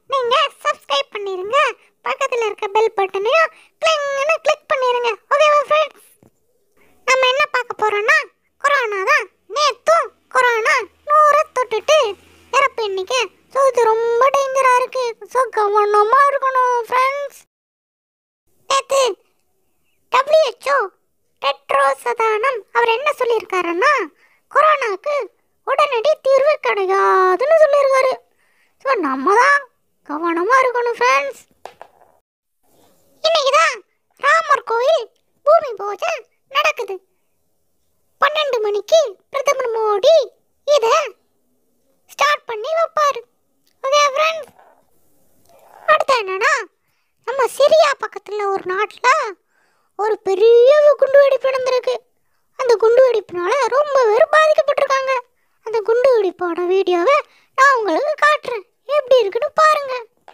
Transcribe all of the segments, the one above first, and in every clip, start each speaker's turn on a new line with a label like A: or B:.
A: நீங்க சப்ஸ்கிரைப் பண்ணிருங்க பக்கத்துல இருக்க பெல் பட்டனையும் கிளிங்னு கிளிக் பண்ணிருங்க ஓகேவா ஃப்ரெண்ட்ஸ் நம்ம என்ன பார்க்க போறோம்னா கொரோனா தான் நேத்தும் கொரோனா நூறை தொட்டுட்டு இறப்பு எண்ணிக்கை ஸோ இது ரொம்ப டேஞ்சரா இருக்கு ஸோ கவனமா இருக்கணும் ஃப்ரெண்ட்ஸ் நேத்து டபிள்யூஹெச்ஓ டெட்ரோஸ் சதானம் அவர் என்ன சொல்லியிருக்காருன்னா கொரோனாவுக்கு உடனடி தீர்வு கிடையாதுன்னு சொல்லியிருக்காரு ஸோ நம்ம தான் கவனமாக இருக்கணும் ஃப்ரெண்ட்ஸ் இன்னைக்கு தான் ராமர் கோயில் பூமி பூஜை நடக்குது பன்னெண்டு மணிக்கு பிரதமர் மோடி இதை ஸ்டார்ட் பண்ணி வைப்பாரு ஓகே ஃப்ரெண்ட்ஸ் அடுத்து என்னன்னா நம்ம சிரியா பக்கத்தில் ஒரு நாட்டில் ஒரு பெரிய குண்டு வெடிப்பு நடந்திருக்கு அந்த குண்டு வெடிப்புனால ரொம்ப பேர் பாதிக்கப்பட்டிருக்காங்க அந்த குண்டு வெடிப்போட வீடியோவை நான் உங்களுக்கு காட்டுறேன் எப்படி இருக்குன்னு பாருங்க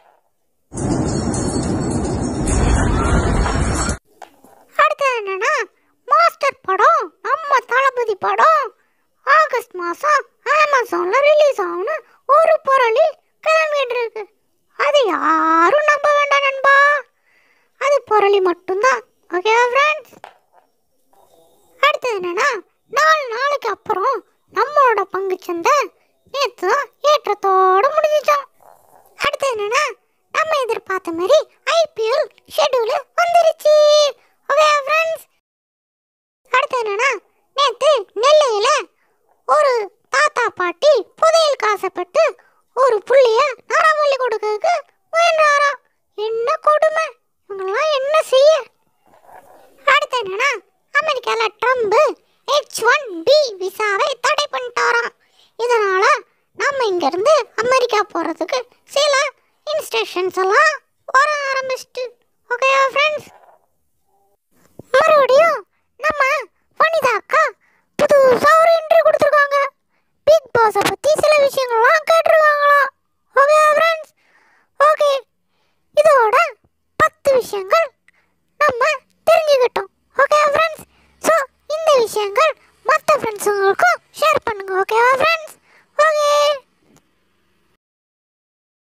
A: அடுத்து என்னன்னா மாஸ்டர் படம் நம்ம தளபதி படம் ஆகஸ்ட் மாதம் அமேசான்ல ரிலீஸ் ஆகும்னு ஒரு பொருளி கிளம்பிட்டு இருக்கு அது யாரும் நம்ப வேண்டாம் நண்பா அது பொருளி மட்டும்தான் ஓகேவா ஃப்ரெண்ட்ஸ் அடுத்தது என்னன்னா நாலு நாளைக்கு அப்புறம் நம்மளோட பங்குச்சந்தை நேற்று தான் ஏற்றத்தோட முடிஞ்சிச்சோம் அடுத்தது என்னன்னா நம்ம எதிர்பார்த்த மாதிரி ஐபிஎல் ஷெட்யூல் வந்துருச்சு ஓகே ஃப்ரெண்ட்ஸ் அடுத்து என்னன்னா நேற்று நெல்லையில் ஒரு தாத்தா பாட்டி புதையல் காசப்பட்டு ஒரு புள்ளிய நரவள்ளி கொடுக்கறதுக்கு முயன்றாராம் என்ன கொடுமை இவங்கெல்லாம் என்ன செய்ய அடுத்து என்னன்னா அமெரிக்கால ட்ரம்ப் ஹெச் ஒன் பி விசாவை தடை பண்ணிட்டாராம் இதனால நம்ம இங்கிருந்து அமெரிக்கா போறதுக்கு சில இன்ஸ்ட்ரக்ஷன்ஸ் எல்லாம் வர ஆரம்பிச்சிட்டு ஓகேவா ஃப்ரெண்ட்ஸ் மறுபடியும் நம்ம வனிதா அக்கா புதுசா ஒரு இன்டர்வியூ கொடுத்துருக்காங்க பிக் பாஸை பத்தி சில விஷயங்கள்லாம் கேட்டிருக்காங்களாம் ஓகேவா ஃப்ரெண்ட்ஸ் ஓகே இதோட பத்து விஷயங்கள் நம்ம தெரிஞ்சுக்கிட்டோம் ஓகே ஃப்ரெண்ட்ஸ் ஸோ இந்த விஷயங்கள் மற்ற ஃப்ரெண்ட்ஸுங்களுக்கும் ஷேர் பண்ணுங்க ஓகேவா ஃப்ரெண்ட்ஸ்